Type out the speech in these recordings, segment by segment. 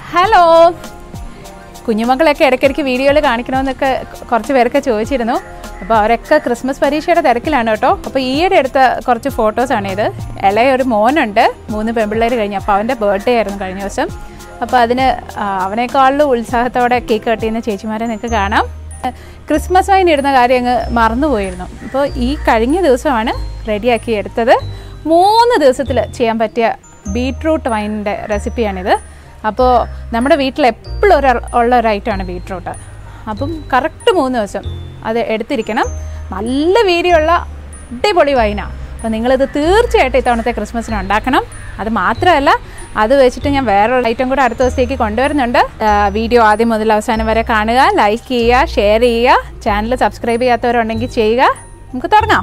hello കുഞ്ഞുമക്കളൊക്കെ ഇടയ്ക്കിടയ്ക്ക് വീഡിയോയിൽ കാണിക്കണമെന്നൊക്കെ കുറച്ച് പേരൊക്കെ ചോദിച്ചിരുന്നു അപ്പോൾ അവരൊക്കെ ക്രിസ്മസ് പരീക്ഷയുടെ തിരക്കിലാണ് കേട്ടോ അപ്പോൾ ഈയിടെ എടുത്ത കുറച്ച് ഫോട്ടോസാണ് ഇത് ഇളയ ഒരു മോനുണ്ട് മൂന്ന് പെൺപിള്ളേർ കഴിഞ്ഞു അപ്പോൾ അവൻ്റെ ബർത്ത്ഡേ ആയിരുന്നു കഴിഞ്ഞ ദിവസം അപ്പോൾ അതിന് ആ, അവനേക്കാളിലും ഉത്സാഹത്തോടെ കേക്ക് കട്ട് ചെയ്യുന്ന ചേച്ചിമാരെ നിങ്ങൾക്ക് കാണാം ക്രിസ്മസ് വൈൻ ഇടുന്ന കാര്യം അങ്ങ് മറന്നുപോയിരുന്നു അപ്പോൾ ഈ കഴിഞ്ഞ ദിവസമാണ് റെഡിയാക്കി എടുത്തത് മൂന്ന് ദിവസത്തിൽ ചെയ്യാൻ പറ്റിയ ബീട്രൂട്ട് വൈനിൻ്റെ റെസിപ്പിയാണിത് അപ്പോൾ നമ്മുടെ വീട്ടിൽ എപ്പോഴും ഒരു ഉള്ള ഒരു ഐറ്റമാണ് ബീട്രൂട്ട് അപ്പം കറക്റ്റ് മൂന്ന് ദിവസം അത് എടുത്തിരിക്കണം നല്ല വീര്യമുള്ള അടിപൊളി വൈനാണ് അപ്പോൾ നിങ്ങളിത് തീർച്ചയായിട്ടും ഇത്തവണത്തെ ക്രിസ്മസിന് ഉണ്ടാക്കണം അത് മാത്രമല്ല അത് വെച്ചിട്ട് ഞാൻ വേറൊരു ഐറ്റം കൂടെ അടുത്ത ദിവസത്തേക്ക് കൊണ്ടുവരുന്നുണ്ട് ആ, വീഡിയോ ആദ്യം മുതൽ അവസാനം വരെ കാണുക ലൈക്ക് ചെയ്യുക ഷെയർ ചെയ്യുക ചാനൽ സബ്സ്ക്രൈബ് ചെയ്യാത്തവരുണ്ടെങ്കിൽ ചെയ്യുക നമുക്ക് തുടങ്ങാം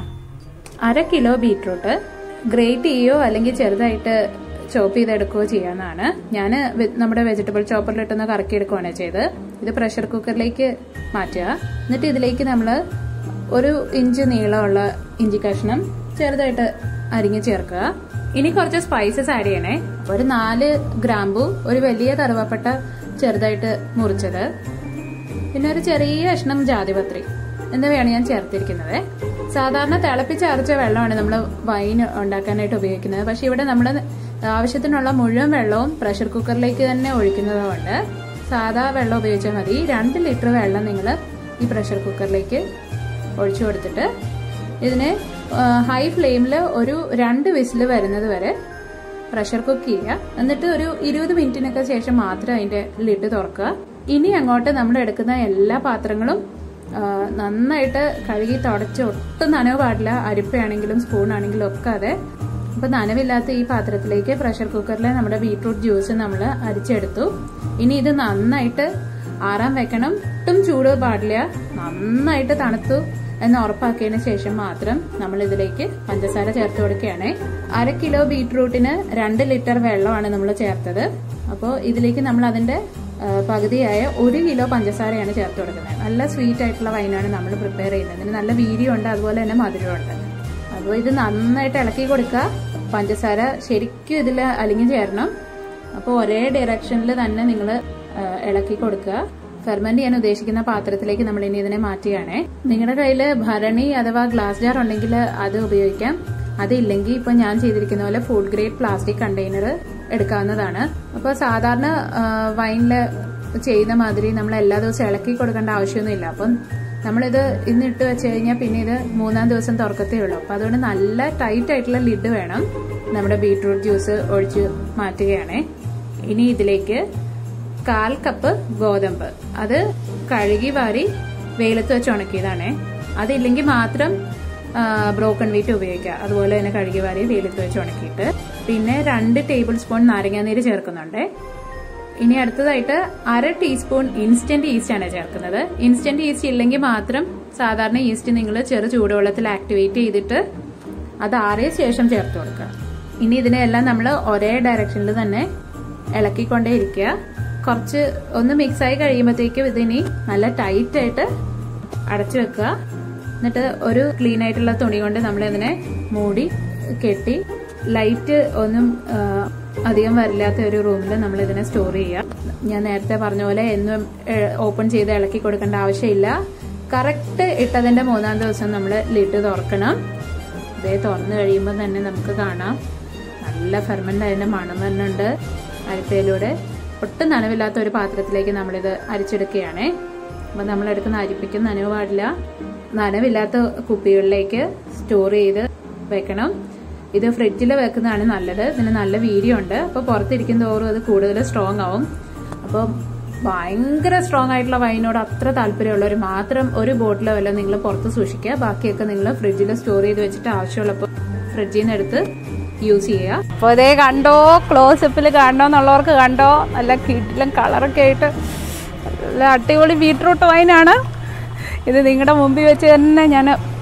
അര കിലോ ബീട്രൂട്ട് ഗ്രേറ്റ് ചെയ്യുകയോ അല്ലെങ്കിൽ ചെറുതായിട്ട് ചോപ്പ് ചെയ്തെടുക്കുകയോ ചെയ്യാവുന്നതാണ് ഞാൻ നമ്മുടെ വെജിറ്റബിൾ ചോപ്പറിലിട്ടൊന്ന് കറക്കി എടുക്കുകയാണ് ചെയ്ത് ഇത് പ്രഷർ കുക്കറിലേക്ക് മാറ്റുക എന്നിട്ട് ഇതിലേക്ക് നമ്മൾ ഒരു ഇഞ്ച് നീളമുള്ള ഇഞ്ചി കഷ്ണം ചെറുതായിട്ട് അരിഞ്ഞ് ചേർക്കുക ഇനി കുറച്ച് സ്പൈസസ് ആഡ് ചെയ്യണേ ഒരു നാല് ഗ്രാമ്പു ഒരു വലിയ കറുവപ്പട്ട ചെറുതായിട്ട് മുറിച്ചത് പിന്നെ ഒരു ചെറിയ കഷ്ണം ജാതിപത്രി എന്നിവയാണ് ഞാൻ ചേർത്തിരിക്കുന്നത് സാധാരണ തിളപ്പിച്ചരച്ച വെള്ളമാണ് നമ്മൾ വൈൻ ഉണ്ടാക്കാനായിട്ട് ഉപയോഗിക്കുന്നത് പക്ഷെ ഇവിടെ നമ്മൾ ആവശ്യത്തിനുള്ള മുഴുവൻ വെള്ളവും പ്രഷർ കുക്കറിലേക്ക് തന്നെ ഒഴിക്കുന്നത് കൊണ്ട് സാധാ വെള്ളം ഉപയോഗിച്ചാൽ മതി രണ്ട് ലിറ്റർ വെള്ളം നിങ്ങൾ ഈ പ്രഷർ കുക്കറിലേക്ക് ഒഴിച്ചു കൊടുത്തിട്ട് ഇതിനെ ഹൈ ഫ്ലെയിമിൽ ഒരു രണ്ട് വിസിൽ വരുന്നത് വരെ പ്രഷർ കുക്ക് ചെയ്യുക എന്നിട്ട് ഒരു ഇരുപത് മിനിറ്റിനൊക്കെ ശേഷം മാത്രം അതിന്റെ ലിഡ് തുറക്കുക ഇനി അങ്ങോട്ട് നമ്മൾ എടുക്കുന്ന എല്ലാ പാത്രങ്ങളും ആ, നന്നായിട്ട് കഴുകി തുടച്ച് ഒട്ടും നനവ് പാടില്ല അരിപ്പയാണെങ്കിലും സ്പൂൺ ആണെങ്കിലും ഒക്കെ അതെ അപ്പൊ നനവില്ലാത്ത ഈ പാത്രത്തിലേക്ക് പ്രഷർ കുക്കറിൽ നമ്മുടെ ബീട്രൂട്ട് ജ്യൂസ് നമ്മൾ അരിച്ചെടുത്തു ഇനി ഇത് നന്നായിട്ട് ആറാൻ വെക്കണം ഒട്ടും ചൂട് പാടില്ല നന്നായിട്ട് തണുത്തു എന്ന് ഉറപ്പാക്കിയതിന് ശേഷം മാത്രം നമ്മൾ ഇതിലേക്ക് പഞ്ചസാര ചേർത്ത് കൊടുക്കുകയാണ് അര കിലോ ബീട്രൂട്ടിന് രണ്ട് ലിറ്റർ വെള്ളമാണ് നമ്മൾ ചേർത്തത് അപ്പോൾ ഇതിലേക്ക് നമ്മൾ അതിന്റെ ആ, പകുതിയായ ഒരു കിലോ പഞ്ചസാരയാണ് ചേർത്ത് കൊടുക്കുന്നത് നല്ല സ്വീറ്റ് ആയിട്ടുള്ള വൈനാണ് നമ്മൾ പ്രിപ്പയർ ചെയ്യുന്നത് ഇതിന് നല്ല വീര്യമുണ്ട് അതുപോലെ തന്നെ മധുരമുണ്ട് അപ്പോൾ ഇത് നന്നായിട്ട് ഇളക്കി കൊടുക്കുക പഞ്ചസാര ശരിക്കും ഇതിൽ അലിഞ്ഞു ചേരണം അപ്പോൾ ഒരേ ഡയറക്ഷനിൽ തന്നെ നിങ്ങൾ ഇളക്കി കൊടുക്കുക ഫെർമെന്റ് ചെയ്യാൻ ഉദ്ദേശിക്കുന്ന പാത്രത്തിലേക്ക് നമ്മൾ ഇനി ഇതിനെ മാറ്റുകയാണേ നിങ്ങളുടെ കയ്യിൽ ഭരണി അഥവാ ഗ്ലാസ് ജാർ ഉണ്ടെങ്കിൽ അത് ഉപയോഗിക്കാം അതില്ലെങ്കിൽ ഇപ്പൊ ഞാൻ ചെയ്തിരിക്കുന്ന പോലെ ഫുഡ് ഗ്രേഡ് പ്ലാസ്റ്റിക് കണ്ടെയ്നർ എടുക്കാവുന്നതാണ് അപ്പോൾ സാധാരണ വൈനില് ചെയ്യുന്ന മാതിരി നമ്മൾ എല്ലാ ദിവസവും ഇളക്കി കൊടുക്കേണ്ട ആവശ്യമൊന്നുമില്ല അപ്പം നമ്മളിത് ഇന്ന് ഇട്ട് വെച്ച് കഴിഞ്ഞാൽ പിന്നെ ഇത് മൂന്നാം ദിവസം തുറക്കത്തേ ഉള്ളൂ അപ്പം അതുകൊണ്ട് നല്ല ടൈറ്റ് ആയിട്ടുള്ള ലിഡ് വേണം നമ്മുടെ ബീട്രൂട്ട് ജ്യൂസ് ഒഴിച്ച് മാറ്റുകയാണേ ഇനി ഇതിലേക്ക് കാൽ കപ്പ് ഗോതമ്പ് അത് കഴുകി വാരി വെയിലത്ത് വെച്ച് ഉണക്കിയതാണേ അതില്ലെങ്കിൽ മാത്രം ബ്രോക്കൺ വീറ്റ് ഉപയോഗിക്കുക അതുപോലെ തന്നെ കഴുകി വാരി വെയിലത്ത് വെച്ച് ഉണക്കിയിട്ട് പിന്നെ രണ്ട് ടേബിൾ സ്പൂൺ നാരങ്ങാനീര് ചേർക്കുന്നുണ്ട് ഇനി അടുത്തതായിട്ട് അര ടീസ്പൂൺ ഇൻസ്റ്റന്റ് ഈസ്റ്റ് ആണ് ചേർക്കുന്നത് ഇൻസ്റ്റന്റ് ഈസ്റ്റ് ഇല്ലെങ്കിൽ മാത്രം സാധാരണ ഈസ്റ്റ് നിങ്ങൾ ചെറു ചൂടുവെള്ളത്തിൽ ആക്ടിവേറ്റ് ചെയ്തിട്ട് അത് ആറിയ ശേഷം ചേർത്ത് കൊടുക്കുക ഇനി ഇതിനെല്ലാം നമ്മൾ ഒരേ ഡയറക്ഷനിൽ തന്നെ ഇളക്കിക്കൊണ്ടേ ഇരിക്കുക കുറച്ച് ഒന്ന് മിക്സ് ആയി കഴിയുമ്പോഴത്തേക്കും ഇതിനി നല്ല ടൈറ്റ് ആയിട്ട് അടച്ചു വെക്കുക എന്നിട്ട് ഒരു ക്ലീൻ ആയിട്ടുള്ള തുണി കൊണ്ട് നമ്മൾ ഇതിനെ മൂടി കെട്ടി ലൈറ്റ് ഒന്നും ആ, അധികം വരില്ലാത്ത ഒരു റൂമിൽ നമ്മൾ ഇതിനെ സ്റ്റോർ ചെയ്യുക ഞാൻ നേരത്തെ പറഞ്ഞ പോലെ എന്നും ഓപ്പൺ ചെയ്ത് ഇളക്കി കൊടുക്കേണ്ട ആവശ്യമില്ല കറക്റ്റ് ഇട്ടതിന്റെ മൂന്നാം ദിവസം നമ്മൾ ലിഡ് തുറക്കണം ഇതേ തുറന്നു കഴിയുമ്പോൾ തന്നെ നമുക്ക് കാണാം നല്ല ഫെർമെന്റ് അതിന്റെ മണം വരുന്നുണ്ട് അരിപ്പയിലൂടെ ഒട്ടും നനവില്ലാത്ത ഒരു പാത്രത്തിലേക്ക് നമ്മളിത് അരിച്ചെടുക്കുകയാണേ അപ്പം നമ്മൾ എടുക്കുന്ന അരിപ്പിക്കും നനവ് പാടില്ല നനവില്ലാത്ത കുപ്പികളിലേക്ക് സ്റ്റോർ ചെയ്ത് വെക്കണം ഇത് ഫ്രിഡ്ജിൽ വെക്കുന്നതാണ് നല്ലത് ഇതിന് നല്ല വീര്യമുണ്ട് അപ്പോൾ പുറത്തിരിക്കും തോറും അത് കൂടുതൽ സ്ട്രോങ് ആവും അപ്പോൾ ഭയങ്കര സ്ട്രോങ് ആയിട്ടുള്ള വൈനോട് അത്ര താല്പര്യമുള്ളവർ മാത്രം ഒരു ബോട്ടിലോ വല്ല നിങ്ങൾ പുറത്ത് സൂക്ഷിക്കുക ബാക്കിയൊക്കെ നിങ്ങൾ ഫ്രിഡ്ജിൽ സ്റ്റോർ ചെയ്ത് വെച്ചിട്ട് ആവശ്യമുള്ളപ്പോൾ ഫ്രിഡ്ജിൽ നിന്ന് എടുത്ത് യൂസ് ചെയ്യുക അപ്പോൾ ഇതേ കണ്ടോ ക്ലോസപ്പിൽ കണ്ടോ എന്നുള്ളവർക്ക് കണ്ടോ നല്ല കിട്ടിലും കളറൊക്കെ ആയിട്ട് നല്ല അടിപൊളി ബീട്രൂട്ട് വൈനാണ് ഇത് നിങ്ങളുടെ മുമ്പിൽ വെച്ച് തന്നെ ഞാൻ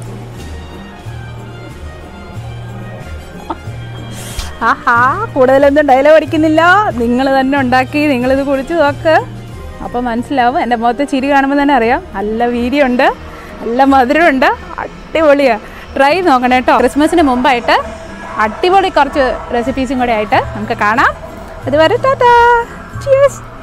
ആഹാ കൂടുതലൊന്നും ഡയലോഗ് അടിക്കുന്നില്ല നിങ്ങൾ തന്നെ ഉണ്ടാക്കി നിങ്ങളിത് കുടിച്ച് നോക്ക് അപ്പോൾ മനസ്സിലാവും എൻ്റെ മുഖത്ത് ചിരി കാണുമ്പോൾ തന്നെ അറിയാം നല്ല വീര്യമുണ്ട് നല്ല മധുരമുണ്ട് അടിപൊളിയാണ് ട്രൈ നോക്കണം കേട്ടോ ക്രിസ്മസിന് മുമ്പായിട്ട് അടിപൊളി കുറച്ച് റെസിപ്പീസും കൂടെ ആയിട്ട് നമുക്ക് കാണാം അതുവരെ ടാറ്റാ ചിയേഴ്സ്